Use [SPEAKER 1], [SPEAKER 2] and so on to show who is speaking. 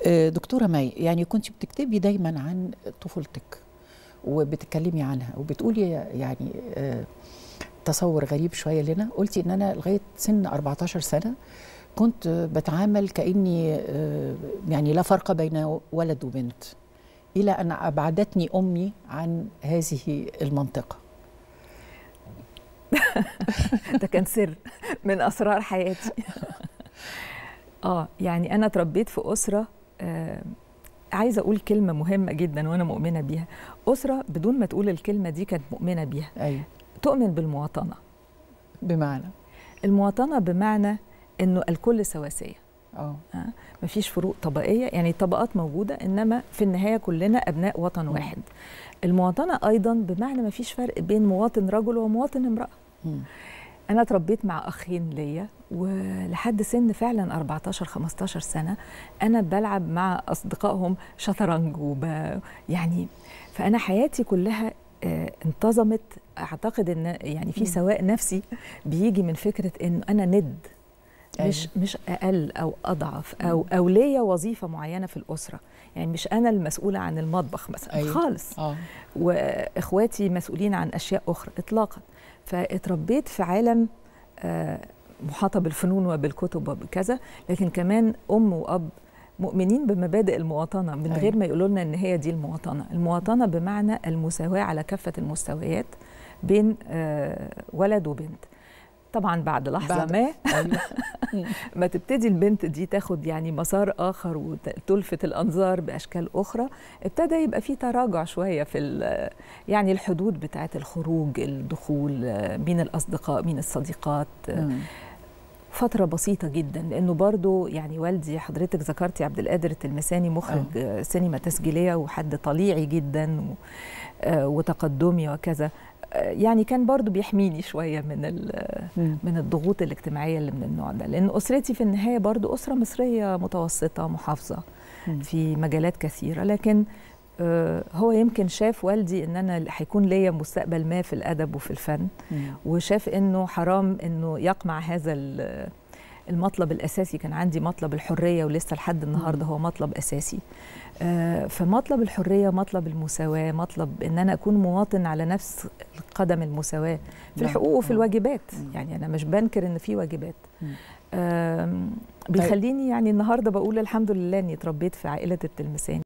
[SPEAKER 1] آه، دكتورة مي يعني كنت بتكتبي دايما عن طفولتك وبتتكلمي عنها وبتقولي يعني آه، تصور غريب شوية لنا قلتي ان انا لغاية سن 14 سنة كنت بتعامل كأني آه، يعني لا فرق بين ولد وبنت إلى أن أبعدتني أمي عن هذه المنطقة
[SPEAKER 2] ده كان سر من اسرار حياتي اه يعني انا اتربيت في اسره آه عايزه اقول كلمه مهمه جدا وانا مؤمنه بيها اسره بدون ما تقول الكلمه دي كانت مؤمنه بيها
[SPEAKER 1] أيوة
[SPEAKER 2] تؤمن بالمواطنه
[SPEAKER 1] بمعنى
[SPEAKER 2] المواطنه بمعنى انه الكل سواسيه
[SPEAKER 1] اه
[SPEAKER 2] آه، مفيش فروق طبقيه يعني الطبقات موجوده انما في النهايه كلنا ابناء وطن واحد المواطنه ايضا بمعنى مفيش فرق بين مواطن رجل ومواطن امراه
[SPEAKER 1] مم.
[SPEAKER 2] انا اتربيت مع اخين ليا ولحد سن فعلا 14 15 سنه انا بلعب مع اصدقائهم شطرنج وب يعني فانا حياتي كلها آه، انتظمت اعتقد ان يعني في
[SPEAKER 1] مم.
[SPEAKER 2] سواء نفسي بيجي من فكره ان انا ند مش
[SPEAKER 1] أيوة.
[SPEAKER 2] مش اقل او اضعف او
[SPEAKER 1] مم.
[SPEAKER 2] او ليا وظيفه معينه في الاسره يعني مش انا المسؤوله عن المطبخ مثلا
[SPEAKER 1] أيوة.
[SPEAKER 2] خالص
[SPEAKER 1] اه
[SPEAKER 2] واخواتي مسؤولين عن اشياء اخرى اطلاقا فاتربيت في عالم آه، محاطه بالفنون وبالكتب وبكذا لكن كمان ام واب مؤمنين بمبادئ المواطنه من
[SPEAKER 1] أيوة.
[SPEAKER 2] غير ما يقولوا لنا ان هي دي المواطنه المواطنه بمعنى المساواه على كافه المستويات بين آه، ولد وبنت طبعا بعد لحظه
[SPEAKER 1] بعد-
[SPEAKER 2] ما
[SPEAKER 1] ايوه
[SPEAKER 2] ما تبتدي البنت دي تاخد يعني مسار اخر وتلفت الانظار باشكال اخرى ابتدى يبقى في تراجع شويه في ال- يعني الحدود بتاعه الخروج الدخول آه، مين الاصدقاء مين الصديقات آه،
[SPEAKER 1] مم.
[SPEAKER 2] فتره بسيطه جدا لانه برضو يعني والدي حضرتك ذكرتي عبد القادر التلمساني مخرج آه. سينما تسجيليه وحد طليعي جدا و آه، وتقدمي وكذا آه، يعني كان برضو بيحميني شويه من ال-
[SPEAKER 1] مم.
[SPEAKER 2] من الضغوط الاجتماعيه اللي من النوع ده لان اسرتي في النهايه برضو اسره مصريه متوسطه محافظه
[SPEAKER 1] مم.
[SPEAKER 2] في مجالات كثيره لكن آه، هو يمكن شاف والدي ان انا هيكون ليا مستقبل ما في الادب وفي الفن
[SPEAKER 1] مم.
[SPEAKER 2] وشاف انه حرام انه يقمع هذا ال- المطلب الاساسي كان عندي مطلب الحريه ولسه لحد النهارده هو مطلب اساسي آه، فمطلب الحريه مطلب المساواه مطلب ان انا اكون مواطن على نفس قدم المساواه في
[SPEAKER 1] نعم.
[SPEAKER 2] الحقوق وفي
[SPEAKER 1] آه.
[SPEAKER 2] الواجبات
[SPEAKER 1] مم.
[SPEAKER 2] يعني انا مش بنكر ان في واجبات
[SPEAKER 1] مم.
[SPEAKER 2] آم، بيخليني يعني النهارده بقول الحمد لله اني اتربيت في عائله التلمساني